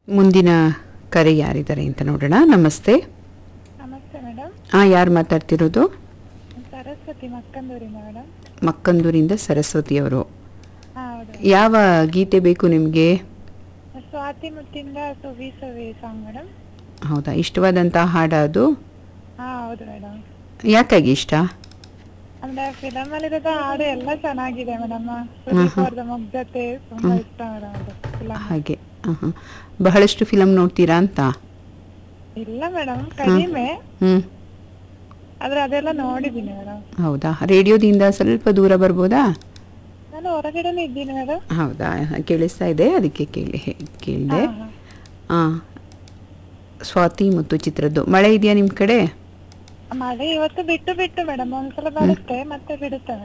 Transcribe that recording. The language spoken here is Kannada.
ಮುಂದಿನ ಕರೆ ಯಾರಿದ್ದಾರೆ ಅಂತ ನೋಡೋಣ ನಮಸ್ತೆ ನಮಸ್ತೆ ಮೇಡಮ್ ಹಾಂ ಯಾರು ಮಾತಾಡ್ತಿರೋದು ಸರಸ್ವತಿ ಮಕ್ಕಂದೂರಿಂದ ಮೇಡಮ್ ಮಕ್ಕಂದೂರಿಂದ ಸರಸ್ವತಿಯವರು ಹಾಂ ಹೌದು ಯಾವ ಗೀತೆ ಬೇಕು ನಿಮಗೆ ಸ್ವಾತಿ ಮುತ್ತಿಂದ ಸುವಿ ಸುವಿ ಸಾಂಗ್ ಮೇಡಮ್ ಹೌದಾ ಇಷ್ಟವಾದಂಥ ಹಾಡ ಅದು ಹಾಂ ಹೌದು ಮೇಡಮ್ ಯಾಕಾಗಿ ಇಷ್ಟ ಅಂದ್ರೆ ಫಿಲಮ್ ಅಲ್ಲಿರೋದು ಹಾಡು ಎಲ್ಲ ಚೆನ್ನಾಗಿದೆ ಮೇಡಮ್ ಸುದೀಪ್ ಅವ್ರದ್ದು ಮುಗ್ಧತೆ ತುಂಬಾ ಇಷ್ಟ ಮೇಡಮ್ ಅದು ಫಿಲಮ್ ಹಾಗೆ ಹಾಂ ಹಾಂ ಬಹಳಷ್ಟು ಫಿಲಮ್ ನೋಡ್ತೀರಾ ಅಂತ ಇಲ್ಲ ಮೇಡಮ್ ಕಡಿಮೆ ಹ್ಞೂ ಆದ್ರೆ ಅದೆಲ್ಲ ನೋಡಿದ್ದೀನಿ ಮೇಡಮ್ ಹೌದಾ ರೇಡಿಯೋದಿಂದ ಸ್ವಲ್ಪ ದೂರ ಬರ್ಬೋದಾ ನಾನು ಹೊರಗಡೆನೇ ಇದ್ದೀನಿ ಮೇಡಮ್ ಹೌದಾ ಕೇಳಿಸ್ತಾ ಇದೆ ಅದಕ್ಕೆ ಕೇಳಿ ಕೇಳಿದೆ ಹಾಂ ಹಾಂ ಸ್ವಾತಿ ಮತ್ತು ಚಿತ್ರದ್ದು ಮಳೆ ಇದೆಯಾ ನಿಮ್ಮ ಕಡೆ ಮಳೆ ಇವತ್ತು ಬಿಟ್ಟು ಬಿಟ್ಟು ಮೇಡಮ್ ಒಂದ್ಸಲ ಬರುತ್ತೆ ಮತ್ತೆ ಬಿಡುತ್ತೆ